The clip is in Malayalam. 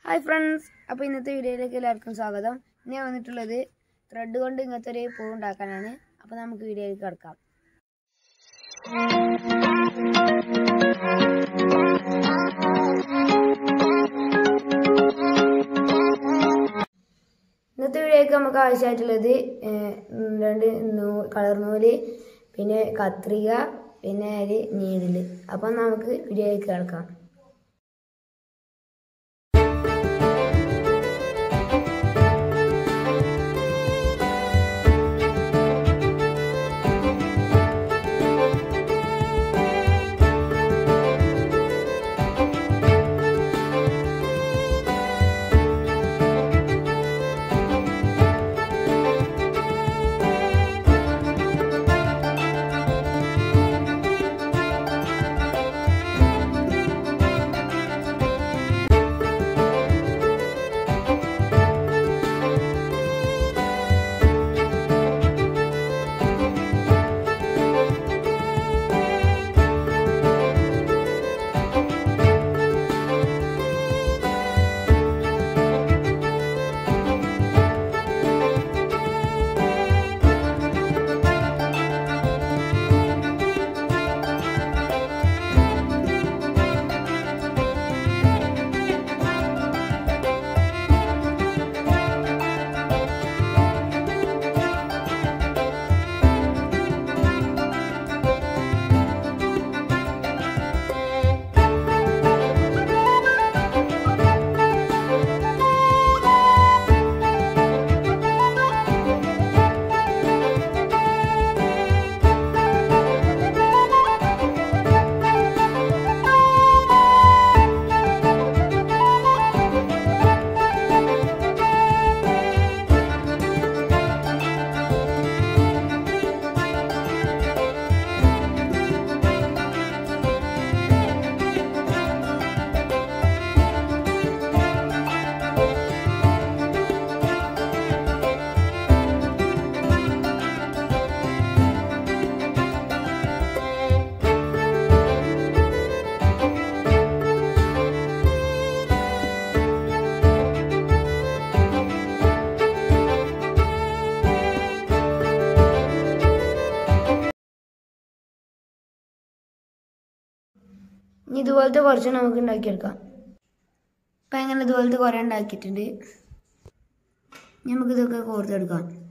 ഹായ് ഫ്രണ്ട്സ് അപ്പോൾ ഇന്നത്തെ വീഡിയോയിലേക്ക് എല്ലാവർക്കും സ്വാഗതം ഇന്ന് ഞാൻ വന്നിട്ടുള്ളത് ത്രെഡ് കൊണ്ട് ഇങ്ങനത്തെ ഒരു പൂ ഉണ്ടാക്കാനാണ് അപ്പോൾ നമുക്ക് വീഡിയോയിലേക്ക് കിടക്കാം ഇന്നത്തെ വീഡിയോയ്ക്ക് നമുക്ക് ആവശ്യമായിട്ടുള്ളത് ഏഹ്, രണ്ട് നൂ കളർ നൂല് പിന്നെ കത്രിക പിന്നെ ഒരു നീഡിൽ അപ്പം നമുക്ക് വീഡിയോയിലേക്ക് കിടക്കാം ഇനി ഇതുപോലത്തെ കുറച്ച് നമുക്ക് ഉണ്ടാക്കിയെടുക്കാം ഇപ്പം അങ്ങനെ ഇതുപോലത്തെ കുറേ ഉണ്ടാക്കിയിട്ടുണ്ട് ഇനി നമുക്കിതൊക്കെ കോർത്തെടുക്കാം